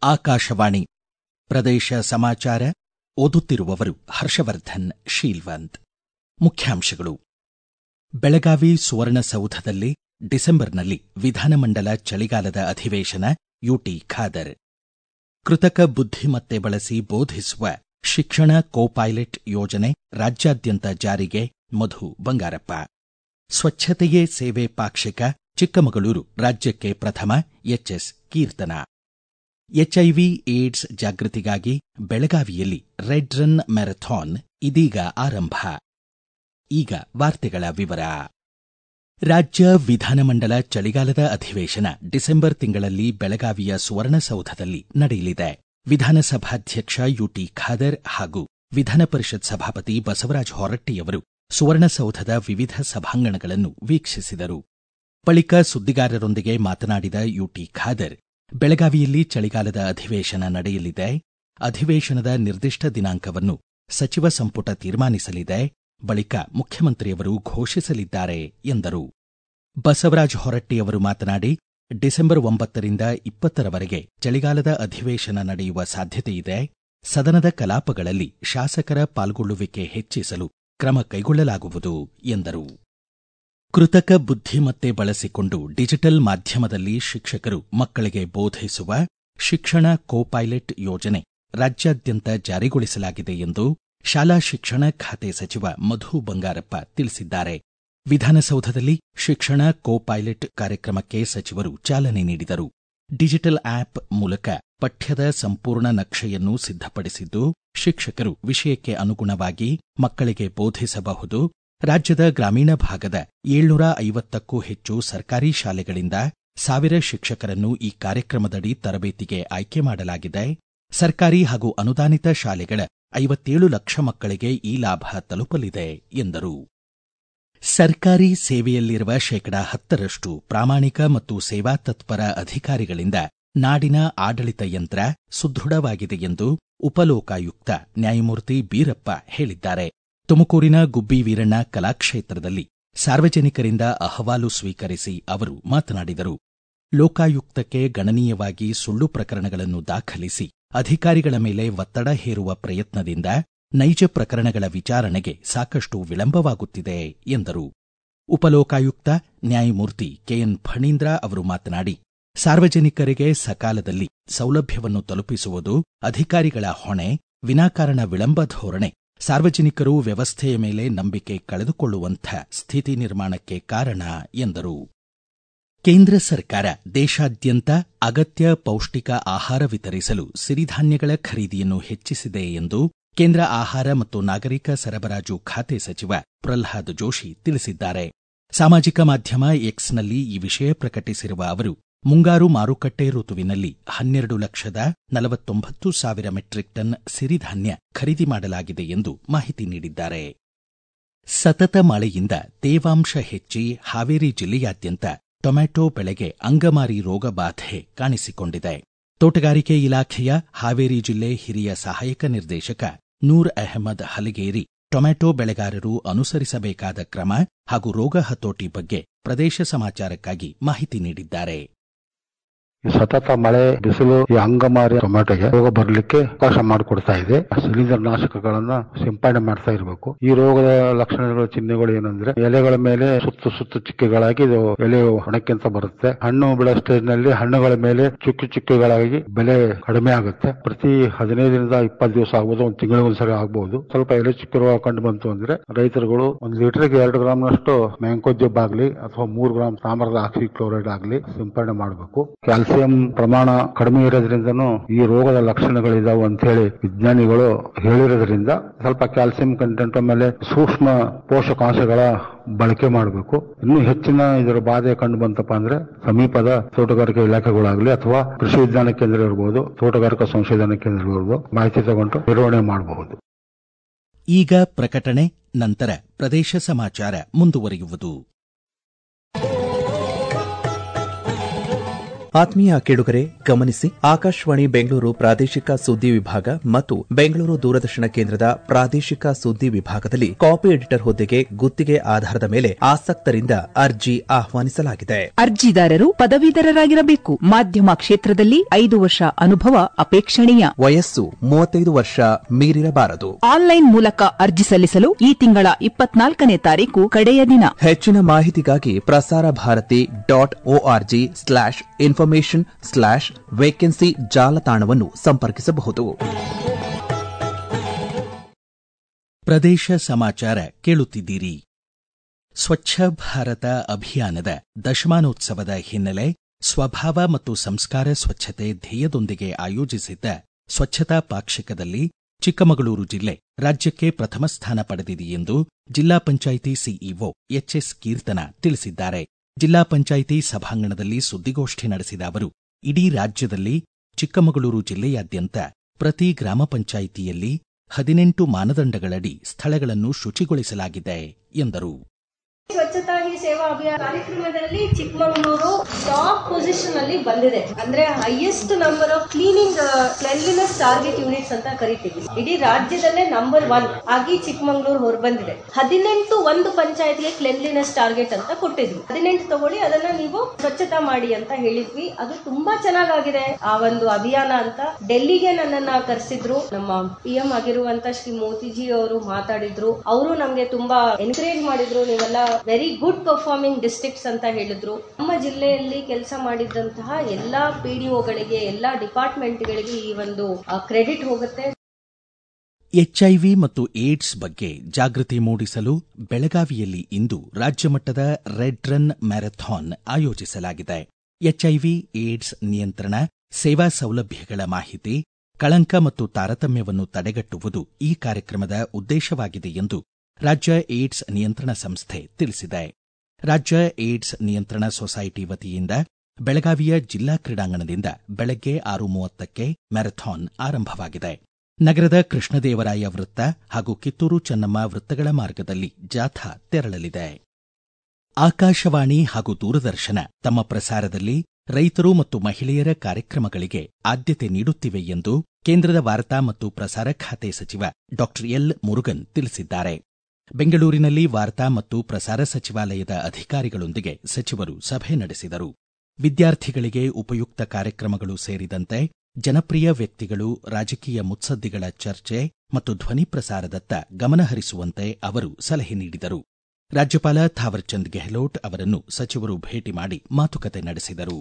ಆಕಾಶವಾಣಿ ಪ್ರದೇಶ ಸಮಾಚಾರ ಓದುತ್ತಿರುವವರು ಹರ್ಷವರ್ಧನ್ ಶೀಲ್ವಂತ್ ಮುಖ್ಯಾಂಶಗಳು ಬೆಳಗಾವಿ ಸುವರ್ಣಸೌಧದಲ್ಲಿ ಡಿಸೆಂಬರ್ನಲ್ಲಿ ವಿಧಾನಮಂಡಲ ಚಳಿಗಾಲದ ಅಧಿವೇಶನ ಯುಟಿ ಖಾದರ್ ಕೃತಕ ಬುದ್ಧಿಮತ್ತೆ ಬಳಸಿ ಬೋಧಿಸುವ ಶಿಕ್ಷಣ ಕೋ ಪೈಲಟ್ ಯೋಜನೆ ರಾಜ್ಯಾದ್ಯಂತ ಜಾರಿಗೆ ಮಧು ಬಂಗಾರಪ್ಪ ಸ್ವಚ್ಛತೆಯೇ ಸೇವೆ ಪಾಕ್ಷಿಕ ಚಿಕ್ಕಮಗಳೂರು ರಾಜ್ಯಕ್ಕೆ ಪ್ರಥಮ ಎಚ್ಎಸ್ ಕೀರ್ತನ ಎಚ್ಐವಿ ಏಡ್ಸ್ ಜಾಗೃತಿಗಾಗಿ ಬೆಳಗಾವಿಯಲ್ಲಿ ರೆಡ್ ರನ್ ಮ್ಯಾರಥಾನ್ ಇದೀಗ ಆರಂಭ ಈಗ ವಾರ್ತೆಗಳ ವಿವರ ರಾಜ್ಯ ವಿಧಾನಮಂಡಲ ಚಳಿಗಾಲದ ಅಧಿವೇಶನ ಡಿಸೆಂಬರ್ ತಿಂಗಳಲ್ಲಿ ಬೆಳಗಾವಿಯ ಸುವರ್ಣಸೌಧದಲ್ಲಿ ನಡೆಯಲಿದೆ ವಿಧಾನಸಭಾಧ್ಯಕ್ಷ ಯುಟಿ ಖಾದರ್ ಹಾಗೂ ವಿಧಾನ ಪರಿಷತ್ ಸಭಾಪತಿ ಬಸವರಾಜ ಹೊರಟ್ಟಿಯವರು ಸುವರ್ಣಸೌಧದ ವಿವಿಧ ಸಭಾಂಗಣಗಳನ್ನು ವೀಕ್ಷಿಸಿದರು ಬಳಿಕ ಸುದ್ದಿಗಾರರೊಂದಿಗೆ ಮಾತನಾಡಿದ ಯುಟಿ ಖಾದರ್ ಬೆಳಗಾವಿಯಲ್ಲಿ ಚಳಿಗಾಲದ ಅಧಿವೇಶನ ನಡೆಯಲಿದೆ ಅಧಿವೇಶನದ ನಿರ್ದಿಷ್ಟ ದಿನಾಂಕವನ್ನು ಸಚಿವ ಸಂಪುಟ ತೀರ್ಮಾನಿಸಲಿದೆ ಬಳಿಕ ಮುಖ್ಯಮಂತ್ರಿಯವರು ಘೋಷಿಸಲಿದ್ದಾರೆ ಎಂದರು ಬಸವರಾಜ ಹೊರಟ್ಟಿಯವರು ಮಾತನಾಡಿ ಡಿಸೆಂಬರ್ ಒಂಬತ್ತರಿಂದ ಇಪ್ಪತ್ತರವರೆಗೆ ಚಳಿಗಾಲದ ಅಧಿವೇಶನ ನಡೆಯುವ ಸಾಧ್ಯತೆಯಿದೆ ಸದನದ ಕಲಾಪಗಳಲ್ಲಿ ಶಾಸಕರ ಪಾಲ್ಗೊಳ್ಳುವಿಕೆ ಹೆಚ್ಚಿಸಲು ಕ್ರಮ ಕೈಗೊಳ್ಳಲಾಗುವುದು ಎಂದರು ಕೃತಕ ಬುದ್ಧಿಮತ್ತೆ ಬಳಸಿಕೊಂಡು ಡಿಜಿಟಲ್ ಮಾಧ್ಯಮದಲ್ಲಿ ಶಿಕ್ಷಕರು ಮಕ್ಕಳಿಗೆ ಬೋಧಿಸುವ ಶಿಕ್ಷಣ ಕೋ ಪೈಲಟ್ ಯೋಜನೆ ರಾಜ್ಯಾದ್ಯಂತ ಜಾರಿಗೊಳಿಸಲಾಗಿದೆ ಎಂದು ಶಾಲಾ ಶಿಕ್ಷಣ ಖಾತೆ ಸಚಿವ ಮಧು ಬಂಗಾರಪ್ಪ ತಿಳಿಸಿದ್ದಾರೆ ವಿಧಾನಸೌಧದಲ್ಲಿ ಶಿಕ್ಷಣ ಕೋ ಪೈಲಟ್ ಕಾರ್ಯಕ್ರಮಕ್ಕೆ ಸಚಿವರು ಚಾಲನೆ ನೀಡಿದರು ಡಿಜಿಟಲ್ ಆಪ್ ಮೂಲಕ ಪಠ್ಯದ ಸಂಪೂರ್ಣ ನಕ್ಷೆಯನ್ನು ಸಿದ್ಧಪಡಿಸಿದ್ದು ಶಿಕ್ಷಕರು ವಿಷಯಕ್ಕೆ ಅನುಗುಣವಾಗಿ ಮಕ್ಕಳಿಗೆ ಬೋಧಿಸಬಹುದು ರಾಜ್ಯದ ಗ್ರಾಮೀಣ ಭಾಗದ ಏಳ್ನೂರ ಐವತ್ತಕ್ಕೂ ಹೆಚ್ಚು ಸರ್ಕಾರಿ ಶಾಲೆಗಳಿಂದ ಸಾವಿರ ಶಿಕ್ಷಕರನ್ನು ಈ ಕಾರ್ಯಕ್ರಮದಡಿ ತರಬೇತಿಗೆ ಆಯ್ಕೆ ಮಾಡಲಾಗಿದೆ ಸರ್ಕಾರಿ ಹಾಗೂ ಅನುದಾನಿತ ಶಾಲೆಗಳ ಐವತ್ತೇಳು ಲಕ್ಷ ಮಕ್ಕಳಿಗೆ ಈ ಲಾಭ ತಲುಪಲಿದೆ ಎಂದರು ಸರ್ಕಾರಿ ಸೇವೆಯಲ್ಲಿರುವ ಶೇಕಡಾ ಹತ್ತರಷ್ಟು ಪ್ರಾಮಾಣಿಕ ಮತ್ತು ಸೇವಾ ತತ್ಪರ ಅಧಿಕಾರಿಗಳಿಂದ ನಾಡಿನ ಆಡಳಿತ ಯಂತ್ರ ಸುದೃಢವಾಗಿದೆ ಎಂದು ಉಪಲೋಕಾಯುಕ್ತ ನ್ಯಾಯಮೂರ್ತಿ ಬೀರಪ್ಪ ಹೇಳಿದ್ದಾರೆ ತುಮಕೂರಿನ ಗುಬ್ಬಿ ವೀರಣ್ಣ ಕಲಾಕ್ಷೇತ್ರದಲ್ಲಿ ಸಾರ್ವಜನಿಕರಿಂದ ಅಹವಾಲು ಸ್ವೀಕರಿಸಿ ಅವರು ಮಾತನಾಡಿದರು ಲೋಕಾಯುಕ್ತಕ್ಕೆ ಗಣನೀಯವಾಗಿ ಸುಳ್ಳು ಪ್ರಕರಣಗಳನ್ನು ದಾಖಲಿಸಿ ಅಧಿಕಾರಿಗಳ ಮೇಲೆ ಒತ್ತಡ ಹೇರುವ ಪ್ರಯತ್ನದಿಂದ ನೈಜ ಪ್ರಕರಣಗಳ ವಿಚಾರಣೆಗೆ ಸಾಕಷ್ಟು ವಿಳಂಬವಾಗುತ್ತಿದೆ ಎಂದರು ಉಪಲೋಕಾಯುಕ್ತ ನ್ಯಾಯಮೂರ್ತಿ ಕೆಎನ್ ಫಣೀಂದ್ರ ಅವರು ಮಾತನಾಡಿ ಸಾರ್ವಜನಿಕರಿಗೆ ಸಕಾಲದಲ್ಲಿ ಸೌಲಭ್ಯವನ್ನು ತಲುಪಿಸುವುದು ಅಧಿಕಾರಿಗಳ ಹೊಣೆ ವಿನಾಕಾರಣ ವಿಳಂಬ ಧೋರಣೆ ಸಾರ್ವಜನಿಕರು ವ್ಯವಸ್ಥೆಯ ಮೇಲೆ ನಂಬಿಕೆ ಕಳೆದುಕೊಳ್ಳುವಂಥ ಸ್ಥಿತಿ ನಿರ್ಮಾಣಕ್ಕೆ ಕಾರಣ ಎಂದರು ಕೇಂದ್ರ ಸರ್ಕಾರ ದೇಶಾದ್ಯಂತ ಅಗತ್ಯ ಪೌಷ್ಟಿಕ ಆಹಾರ ವಿತರಿಸಲು ಸಿರಿಧಾನ್ಯಗಳ ಖರೀದಿಯನ್ನು ಹೆಚ್ಚಿಸಿದೆ ಎಂದು ಕೇಂದ್ರ ಆಹಾರ ಮತ್ತು ನಾಗರಿಕ ಸರಬರಾಜು ಖಾತೆ ಸಚಿವ ಪ್ರಲ್ಹಾದ್ ಜೋಶಿ ತಿಳಿಸಿದ್ದಾರೆ ಸಾಮಾಜಿಕ ಮಾಧ್ಯಮ ಎಕ್ಸ್ನಲ್ಲಿ ಈ ವಿಷಯ ಪ್ರಕಟಿಸಿರುವ ಅವರು ಮುಂಗಾರು ಮಾರುಕಟ್ಟೆ ಋತುವಿನಲ್ಲಿ ಹನ್ನೆರಡು ಲಕ್ಷದ ನಲವತ್ತೊಂಬತ್ತು ಸಾವಿರ ಮೆಟ್ರಿಕ್ ಟನ್ ಸಿರಿಧಾನ್ಯ ಖರೀದಿ ಮಾಡಲಾಗಿದೆ ಎಂದು ಮಾಹಿತಿ ನೀಡಿದ್ದಾರೆ ಸತತ ಮಳೆಯಿಂದ ತೇವಾಂಶ ಹೆಚ್ಚಿ ಹಾವೇರಿ ಜಿಲ್ಲೆಯಾದ್ಯಂತ ಟೊಮ್ಯಾಟೊ ಬೆಳೆಗೆ ಅಂಗಮಾರಿ ರೋಗ ಬಾಧೆ ಕಾಣಿಸಿಕೊಂಡಿದೆ ತೋಟಗಾರಿಕೆ ಇಲಾಖೆಯ ಹಾವೇರಿ ಜಿಲ್ಲೆ ಹಿರಿಯ ಸಹಾಯಕ ನಿರ್ದೇಶಕ ನೂರ್ ಅಹಮದ್ ಹಲಗೇರಿ ಟೊಮ್ಯಾಟೊ ಬೆಳೆಗಾರರು ಅನುಸರಿಸಬೇಕಾದ ಕ್ರಮ ಹಾಗೂ ರೋಗ ಹತೋಟಿ ಬಗ್ಗೆ ಪ್ರದೇಶ ಸಮಾಚಾರಕ್ಕಾಗಿ ಮಾಹಿತಿ ನೀಡಿದ್ದಾರೆ ಸತತ ಮಳೆ ಬಿಸಿಲು ಈ ಅಂಗಮಾರಿ ಟೊಮೆಟೊಗೆ ರೋಗ ಬರಲಿಕ್ಕೆ ಅವಕಾಶ ಮಾಡಿಕೊಡ್ತಾ ಇದೆ ಶಿಲೀಂಧ್ರ ನಾಶಕಗಳನ್ನ ಸಿಂಪಡಣೆ ಮಾಡ್ತಾ ಇರಬೇಕು ಈ ರೋಗದ ಲಕ್ಷಣಗಳ ಚಿಹ್ನೆಗಳು ಏನಂದ್ರೆ ಎಲೆಗಳ ಮೇಲೆ ಸುತ್ತು ಸುತ್ತು ಚುಕ್ಕೆಗಳಾಗಿ ಇದು ಎಲೆ ಒಣಕ್ಕಿಂತ ಬರುತ್ತೆ ಹಣ್ಣು ಬಿಡೋ ಸ್ಟೇಜ್ ನಲ್ಲಿ ಹಣ್ಣುಗಳ ಮೇಲೆ ಚುಕ್ಕಿ ಚುಕ್ಕೆಗಳಾಗಿ ಬೆಲೆ ಕಡಿಮೆ ಆಗುತ್ತೆ ಪ್ರತಿ ಹದಿನೈದರಿಂದ ಇಪ್ಪತ್ತು ದಿವಸ ಆಗ್ಬೋದು ಒಂದು ತಿಂಗಳಿಗೊಂದ್ಸರಿ ಆಗ್ಬಹುದು ಸ್ವಲ್ಪ ಎಲೆ ಚುಕ್ಕಿ ರೋಗ ಕಂಡು ಬಂತು ಅಂದ್ರೆ ರೈತರುಗಳು ಒಂದು ಲೀಟರ್ಗೆ ಎರಡು ಗ್ರಾಮ್ನಷ್ಟು ಮ್ಯಾಂಕೋಜ್ಯಬ್ ಆಗ್ಲಿ ಅಥವಾ ಮೂರು ಗ್ರಾಮ್ ತಾಮ್ರದ ಆಕ್ಸಿ ಕ್ಲೋರೈಡ್ ಆಗ್ಲಿ ಸಿಂಪಡಣೆ ಮಾಡಬೇಕು ಕ್ಯಾಲ್ಸಿಯಂ ಪ್ರಮಾಣ ಕಡಿಮೆ ಇರೋದ್ರಿಂದನೂ ಈ ರೋಗದ ಲಕ್ಷಣಗಳಿದಾವೆ ಅಂತ ಹೇಳಿ ವಿಜ್ಞಾನಿಗಳು ಹೇಳಿರೋದ್ರಿಂದ ಸ್ವಲ್ಪ ಕ್ಯಾಲ್ಸಿಯಂ ಕಂಟೆಂಟ್ ಮೇಲೆ ಸೂಕ್ಷ್ಮ ಪೋಷಕಾಂಶಗಳ ಬಳಕೆ ಮಾಡಬೇಕು ಇನ್ನು ಹೆಚ್ಚಿನ ಇದರ ಬಾಧೆ ಕಂಡು ಬಂತಪ್ಪ ಅಂದ್ರೆ ಸಮೀಪದ ತೋಟಗಾರಿಕೆ ಇಲಾಖೆಗಳಾಗ್ಲಿ ಅಥವಾ ಕೃಷಿ ವಿಜ್ಞಾನ ಕೇಂದ್ರ ಇರಬಹುದು ತೋಟಗಾರಿಕಾ ಸಂಶೋಧನಾ ಕೇಂದ್ರ ಇರಬಹುದು ಮಾಹಿತಿ ತಗೊಂಡು ನಿರ್ವಹಣೆ ಮಾಡಬಹುದು ಈಗ ಪ್ರಕಟಣೆ ನಂತರ ಪ್ರದೇಶ ಸಮಾಚಾರ ಮುಂದುವರಿಯುವುದು ಆತ್ಮೀಯ ಕೇಳುಗರೆ ಗಮನಿಸಿ ಆಕಾಶವಾಣಿ ಬೆಂಗಳೂರು ಪ್ರಾದೇಶಿಕ ಸುದ್ದಿ ವಿಭಾಗ ಮತ್ತು ಬೆಂಗಳೂರು ದೂರದರ್ಶನ ಕೇಂದ್ರದ ಪ್ರಾದೇಶಿಕ ಸುದ್ದಿ ವಿಭಾಗದಲ್ಲಿ ಕಾಪಿ ಎಡಿಟರ್ ಹುದ್ದೆಗೆ ಗುತ್ತಿಗೆ ಆಧಾರದ ಮೇಲೆ ಆಸಕ್ತರಿಂದ ಅರ್ಜಿ ಆಹ್ವಾನಿಸಲಾಗಿದೆ ಅರ್ಜಿದಾರರು ಪದವೀಧರರಾಗಿರಬೇಕು ಮಾಧ್ಯಮ ಕ್ಷೇತ್ರದಲ್ಲಿ ಐದು ವರ್ಷ ಅನುಭವ ಅಪೇಕ್ಷಣೀಯ ವಯಸ್ಸು ಮೂವತ್ತೈದು ವರ್ಷ ಮೀರಿರಬಾರದು ಆನ್ಲೈನ್ ಮೂಲಕ ಅರ್ಜಿ ಸಲ್ಲಿಸಲು ಈ ತಿಂಗಳ ಇಪ್ಪತ್ನಾಲ್ಕನೇ ತಾರೀಕು ಕಡೆಯ ದಿನ ಹೆಚ್ಚಿನ ಮಾಹಿತಿಗಾಗಿ Prasar Bharati dot O R G slash information slash vacancy ಜಾಲತಾಣವನ್ನು ಸಂಪರ್ಕಿಸಬಹುದು ಪ್ರದೇಶ ಸಮಾಚಾರ ಕೇಳುತ್ತಿದ್ದೀರಿ ಸ್ವಚ್ಛ ಭಾರತ ಅಭಿಯಾನದ ದಶಮಾನೋತ್ಸವದ ಹಿನ್ನೆಲೆ ಸ್ವಭಾವ ಮತ್ತು ಸಂಸ್ಕಾರ ಸ್ವಚ್ಛತೆ ಧ್ಯೇಯದೊಂದಿಗೆ ಆಯೋಜಿಸಿದ್ದ ಸ್ವಚ್ಛತಾ ಪಾಕ್ಷಿಕದಲ್ಲಿ ಚಿಕ್ಕಮಗಳೂರು ಜಿಲ್ಲೆ ರಾಜ್ಯಕ್ಕೆ ಪ್ರಥಮ ಸ್ಥಾನ ಪಡೆದಿದೆ ಎಂದು ಜಿಲ್ಲಾ ಪಂಚಾಯಿತಿ ಸಿಇಒ ಎಚ್ಎಸ್ ಕೀರ್ತನ ತಿಳಿಸಿದ್ದಾರೆ ಜಿಲ್ಲಾ ಪಂಚಾಯಿತಿ ಸಭಾಂಗಣದಲ್ಲಿ ಸುದ್ದಿಗೋಷ್ಠಿ ನಡೆಸಿದ ಅವರು ಇಡೀ ರಾಜ್ಯದಲ್ಲಿ ಚಿಕ್ಕಮಗಳೂರು ಜಿಲ್ಲೆಯಾದ್ಯಂತ ಪ್ರತಿ ಗ್ರಾಮ ಪಂಚಾಯಿತಿಯಲ್ಲಿ ಹದಿನೆಂಟು ಮಾನದಂಡಗಳಡಿ ಸ್ಥಳಗಳನ್ನು ಶುಚಿಗೊಳಿಸಲಾಗಿದೆ ಎಂದರು ಸ್ವಚ್ಛತಾ ಹಿ ಸೇವಾ ಅಭಿಯಾನ ಕಾರ್ಯಕ್ರಮದಲ್ಲಿ ಚಿಕ್ಕಮಗಳೂರು ಟಾಪ್ ಪೊಸಿಷನ್ ಅಲ್ಲಿ ಬಂದಿದೆ ಅಂದ್ರೆ highest number of cleaning cleanliness target units ಅಂತ ಕರಿತೀವಿ ಇಡೀ ರಾಜ್ಯದಲ್ಲೇ ನಂಬರ್ ಒನ್ ಆಗಿ ಚಿಕ್ಕಮಗಳೂರು ಹೊರ ಬಂದಿದೆ ಹದಿನೆಂಟು ಒಂದು ಪಂಚಾಯತ್ಗೆ ಕ್ಲೆನ್ಲಿನೆಸ್ ಟಾರ್ಗೆಟ್ ಅಂತ ಕೊಟ್ಟಿದ್ವಿ ಹದಿನೆಂಟು ತಗೊಳ್ಳಿ ಅದನ್ನ ನೀವು ಸ್ವಚ್ಛತಾ ಮಾಡಿ ಅಂತ ಹೇಳಿದ್ವಿ ಅದು ತುಂಬಾ ಚೆನ್ನಾಗಾಗಿದೆ ಆ ಒಂದು ಅಭಿಯಾನ ಅಂತ ಡೆಲ್ಲಿಗೆ ನನ್ನನ್ನ ಕರೆಸಿದ್ರು ನಮ್ಮ ಪಿ ಎಂ ಆಗಿರುವಂತ ಶ್ರೀ ಮೋದಿಜಿ ಅವರು ಮಾತಾಡಿದ್ರು ಅವರು ನಮ್ಗೆ ತುಂಬಾ ಎನ್ಕರೇಜ್ ಮಾಡಿದ್ರು ನೀವೆಲ್ಲ ವೆರಿ ಗುಡ್ ಪರ್ಫಾರ್ಮಿಂಗ್ ಡಿಸ್ಟ್ರಿಕ್ಟ್ಸ್ ಅಂತ ಹೇಳಿದ್ರು ನಮ್ಮ ಜಿಲ್ಲೆಯಲ್ಲಿ ಕೆಲಸ ಮಾಡಿದಂತಹ ಎಲ್ಲಾ ಪಿಡಿಒಗಳಿಗೆ ಎಲ್ಲಾ ಡಿಪಾರ್ಟ್ಮೆಂಟ್ಗಳಿಗೆ ಈ ಒಂದು ಕ್ರೆಡಿಟ್ ಹೋಗುತ್ತೆ ಎಚ್ಐವಿ ಮತ್ತು ಏಡ್ಸ್ ಬಗ್ಗೆ ಜಾಗೃತಿ ಮೂಡಿಸಲು ಬೆಳಗಾವಿಯಲ್ಲಿ ಇಂದು ರಾಜ್ಯಮಟ್ಟದ ರೆಡ್ ರನ್ ಮ್ಯಾರಥಾನ್ ಆಯೋಜಿಸಲಾಗಿದೆ ಎಚ್ಐವಿ ಏಡ್ಸ್ ನಿಯಂತ್ರಣ ಸೇವಾ ಸೌಲಭ್ಯಗಳ ಮಾಹಿತಿ ಕಳಂಕ ಮತ್ತು ತಾರತಮ್ಯವನ್ನು ತಡೆಗಟ್ಟುವುದು ಈ ಕಾರ್ಯಕ್ರಮದ ಉದ್ದೇಶವಾಗಿದೆ ಎಂದು ರಾಜ್ಯ ಏಡ್ಸ್ ನಿಯಂತ್ರಣ ಸಂಸ್ಥೆ ತಿಳಿಸಿದೆ ರಾಜ್ಯ ಏಡ್ಸ್ ನಿಯಂತ್ರಣ ಸೊಸೈಟಿ ವತಿಯಿಂದ ಬೆಳಗಾವಿಯ ಜಿಲ್ಲಾ ಕ್ರೀಡಾಂಗಣದಿಂದ ಬೆಳಗ್ಗೆ ಆರು ಮೂವತ್ತಕ್ಕೆ ಮ್ಯಾರಥಾನ್ ಆರಂಭವಾಗಿದೆ ನಗರದ ಕೃಷ್ಣದೇವರಾಯ ವೃತ್ತ ಹಾಗೂ ಕಿತ್ತೂರು ಚೆನ್ನಮ್ಮ ವೃತ್ತಗಳ ಮಾರ್ಗದಲ್ಲಿ ಜಾಥಾ ತೆರಳಲಿದೆ ಆಕಾಶವಾಣಿ ಹಾಗೂ ದೂರದರ್ಶನ ತಮ್ಮ ಪ್ರಸಾರದಲ್ಲಿ ರೈತರು ಮತ್ತು ಮಹಿಳೆಯರ ಕಾರ್ಯಕ್ರಮಗಳಿಗೆ ಆದ್ಯತೆ ನೀಡುತ್ತಿವೆ ಎಂದು ಕೇಂದ್ರದ ವಾರ್ತಾ ಮತ್ತು ಪ್ರಸಾರ ಖಾತೆ ಸಚಿವ ಡಾ ಎಲ್ ಮುರುಗನ್ ತಿಳಿಸಿದ್ದಾರೆ ಬೆಂಗಳೂರಿನಲ್ಲಿ ವಾರ್ತಾ ಮತ್ತು ಪ್ರಸಾರ ಸಚಿವಾಲಯದ ಅಧಿಕಾರಿಗಳೊಂದಿಗೆ ಸಚಿವರು ಸಭೆ ನಡೆಸಿದರು ವಿದ್ಯಾರ್ಥಿಗಳಿಗೆ ಉಪಯುಕ್ತ ಕಾರ್ಯಕ್ರಮಗಳು ಸೇರಿದಂತೆ ಜನಪ್ರಿಯ ವ್ಯಕ್ತಿಗಳು ರಾಜಕೀಯ ಮುತ್ಸದ್ದಿಗಳ ಚರ್ಚೆ ಮತ್ತು ಧ್ವನಿ ಪ್ರಸಾರದತ್ತ ಗಮನಹರಿಸುವಂತೆ ಅವರು ಸಲಹೆ ನೀಡಿದರು ರಾಜ್ಯಪಾಲ ಥಾವರ್ಚಂದ್ ಗೆಹ್ಲೋಟ್ ಅವರನ್ನು ಸಚಿವರು ಭೇಟಿ ಮಾಡಿ ಮಾತುಕತೆ ನಡೆಸಿದರು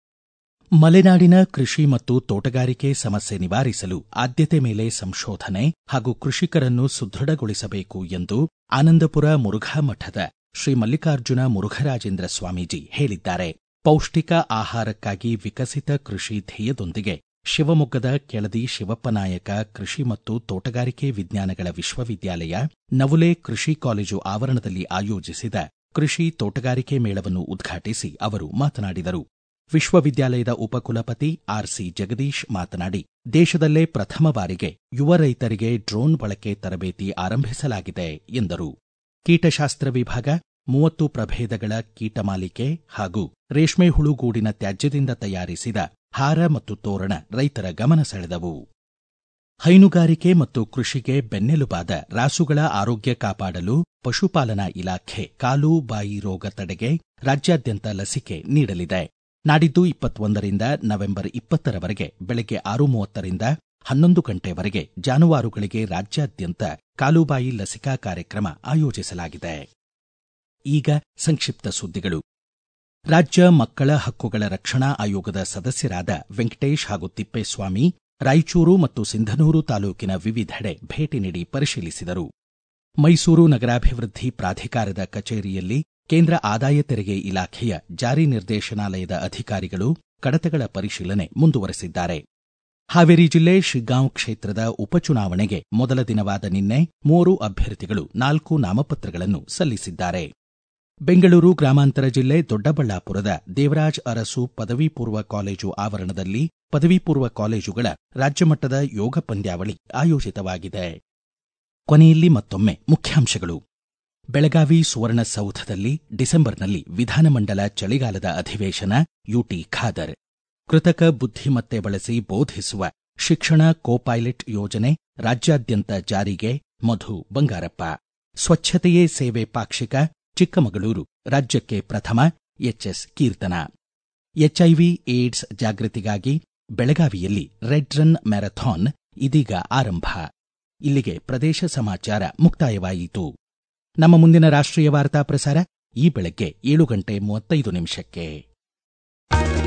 ಮಲೆನಾಡಿನ ಕೃಷಿ ಮತ್ತು ತೋಟಗಾರಿಕೆ ಸಮಸ್ಯೆ ನಿವಾರಿಸಲು ಆದ್ಯತೆ ಮೇಲೆ ಸಂಶೋಧನೆ ಹಾಗೂ ಕೃಷಿಕರನ್ನು ಸುದೃಢಗೊಳಿಸಬೇಕು ಎಂದು ಆನಂದಪುರ ಮುರುಘಾ ಮಠದ ಶ್ರೀ ಮಲ್ಲಿಕಾರ್ಜುನ ಮುರುಘರಾಜೇಂದ್ರ ಸ್ವಾಮೀಜಿ ಹೇಳಿದ್ದಾರೆ ಪೌಷ್ಟಿಕ ಆಹಾರಕ್ಕಾಗಿ ವಿಕಸಿತ ಕೃಷಿ ಧ್ಯೇಯದೊಂದಿಗೆ ಶಿವಮೊಗ್ಗದ ಕೆಳದಿ ಶಿವಪ್ಪನಾಯಕ ಕೃಷಿ ಮತ್ತು ತೋಟಗಾರಿಕೆ ವಿಜ್ಞಾನಗಳ ವಿಶ್ವವಿದ್ಯಾಲಯ ನವುಲೆ ಕೃಷಿ ಕಾಲೇಜು ಆವರಣದಲ್ಲಿ ಆಯೋಜಿಸಿದ ಕೃಷಿ ತೋಟಗಾರಿಕೆ ಮೇಳವನ್ನು ಉದ್ಘಾಟಿಸಿ ಅವರು ಮಾತನಾಡಿದರು ವಿಶ್ವವಿದ್ಯಾಲಯದ ಉಪಕುಲಪತಿ ಆರ್ಸಿ ಜಗದೀಶ್ ಮಾತನಾಡಿ ದೇಶದಲ್ಲೇ ಪ್ರಥಮ ಬಾರಿಗೆ ಯುವ ರೈತರಿಗೆ ಡ್ರೋನ್ ಬಳಕೆ ತರಬೇತಿ ಆರಂಭಿಸಲಾಗಿದೆ ಎಂದರು ಕೀಟಶಾಸ್ತ್ರ ವಿಭಾಗ ಮೂವತ್ತು ಪ್ರಭೇದಗಳ ಕೀಟಮಾಲಿಕೆ ಹಾಗೂ ರೇಷ್ಮೆ ಹುಳುಗೂಡಿನ ತ್ಯಾಜ್ಯದಿಂದ ತಯಾರಿಸಿದ ಹಾರ ಮತ್ತು ತೋರಣ ರೈತರ ಗಮನ ಸೆಳೆದವು ಹೈನುಗಾರಿಕೆ ಮತ್ತು ಕೃಷಿಗೆ ಬೆನ್ನೆಲುಬಾದ ರಾಸುಗಳ ಆರೋಗ್ಯ ಕಾಪಾಡಲು ಪಶುಪಾಲನಾ ಇಲಾಖೆ ಕಾಲು ಬಾಯಿ ರೋಗ ತಡೆಗೆ ರಾಜ್ಯಾದ್ಯಂತ ಲಸಿಕೆ ನೀಡಲಿದೆ ನಾಡಿದ್ದು ಇಪ್ಪತ್ತೊಂದರಿಂದ ನವೆಂಬರ್ ಇಪ್ಪತ್ತರವರೆಗೆ ಬೆಳಗ್ಗೆ ಆರು ಮೂವತ್ತರಿಂದ ಹನ್ನೊಂದು ಗಂಟೆವರೆಗೆ ಜಾನುವಾರುಗಳಿಗೆ ರಾಜ್ಯಾದ್ಯಂತ ಕಾಲುಬಾಯಿ ಲಸಿಕಾ ಕಾರ್ಯಕ್ರಮ ಆಯೋಜಿಸಲಾಗಿದೆ ಈಗ ಸಂಕ್ಷಿಪ್ತ ಸುದ್ದಿಗಳು ರಾಜ್ಯ ಮಕ್ಕಳ ಹಕ್ಕುಗಳ ರಕ್ಷಣಾ ಆಯೋಗದ ಸದಸ್ಯರಾದ ವೆಂಕಟೇಶ್ ಹಾಗೂ ತಿಪ್ಪೇಸ್ವಾಮಿ ರಾಯಚೂರು ಮತ್ತು ಸಿಂಧನೂರು ತಾಲೂಕಿನ ವಿವಿಧೆಡೆ ಭೇಟಿ ನೀಡಿ ಪರಿಶೀಲಿಸಿದರು ಮೈಸೂರು ನಗರಾಭಿವೃದ್ಧಿ ಪ್ರಾಧಿಕಾರದ ಕಚೇರಿಯಲ್ಲಿ ಕೇಂದ್ರ ಆದಾಯ ತೆರಿಗೆ ಇಲಾಖೆಯ ಜಾರಿ ನಿರ್ದೇಶನಾಲಯದ ಅಧಿಕಾರಿಗಳು ಕಡತಗಳ ಪರಿಶೀಲನೆ ಮುಂದುವರೆಸಿದ್ದಾರೆ ಹಾವೇರಿ ಜಿಲ್ಲೆ ಶಿಗ್ಗಾಂವ್ ಕ್ಷೇತ್ರದ ಉಪಚುನಾವಣೆಗೆ ಮೊದಲ ದಿನವಾದ ನಿನ್ನೆ ಮೂವರು ಅಭ್ಯರ್ಥಿಗಳು ನಾಲ್ಕು ನಾಮಪತ್ರಗಳನ್ನು ಸಲ್ಲಿಸಿದ್ದಾರೆ ಬೆಂಗಳೂರು ಗ್ರಾಮಾಂತರ ಜಿಲ್ಲೆ ದೊಡ್ಡಬಳ್ಳಾಪುರದ ದೇವರಾಜ್ ಅರಸು ಪದವಿ ಪೂರ್ವ ಕಾಲೇಜು ಆವರಣದಲ್ಲಿ ಪದವಿ ಪೂರ್ವ ಕಾಲೇಜುಗಳ ರಾಜ್ಯಮಟ್ಟದ ಯೋಗ ಪಂದ್ಯಾವಳಿ ಆಯೋಜಿತವಾಗಿದೆ ಕೊನೆಯಲ್ಲಿ ಮತ್ತೊಮ್ಮೆ ಮುಖ್ಯಾಂಶಗಳು ಬೆಳಗಾವಿ ಸುವರ್ಣಸೌಧದಲ್ಲಿ ಡಿಸೆಂಬರ್ನಲ್ಲಿ ವಿಧಾನಮಂಡಲ ಚಳಿಗಾಲದ ಅಧಿವೇಶನ ಯುಟಿ ಖಾದರ್ ಕೃತಕ ಬುದ್ಧಿಮತ್ತೆ ಬಳಸಿ ಬೋಧಿಸುವ ಶಿಕ್ಷಣ ಕೋಪೈಲಟ್ ಯೋಜನೆ ರಾಜ್ಯಾದ್ಯಂತ ಜಾರಿಗೆ ಮಧು ಬಂಗಾರಪ್ಪ ಸ್ವಚ್ಛತೆಯೇ ಸೇವೆ ಪಾಕ್ಷಿಕ ಚಿಕ್ಕಮಗಳೂರು ರಾಜ್ಯಕ್ಕೆ ಪ್ರಥಮ ಎಚ್ಎಸ್ ಕೀರ್ತನ ಎಚ್ಐವಿ ಏಡ್ಸ್ ಜಾಗೃತಿಗಾಗಿ ಬೆಳಗಾವಿಯಲ್ಲಿ ರೆಡ್ ರನ್ ಮ್ಯಾರಥಾನ್ ಇದೀಗ ಆರಂಭ ಇಲ್ಲಿಗೆ ಪ್ರದೇಶ ಸಮಾಚಾರ ಮುಕ್ತಾಯವಾಯಿತು ನಮ್ಮ ಮುಂದಿನ ರಾಷ್ಟ್ರೀಯ ವಾರ್ತಾ ಪ್ರಸಾರ ಈ ಬೆಳಗ್ಗೆ ಏಳು ಗಂಟೆ ಮೂವತ್ತೈದು ನಿಮಿಷಕ್ಕೆ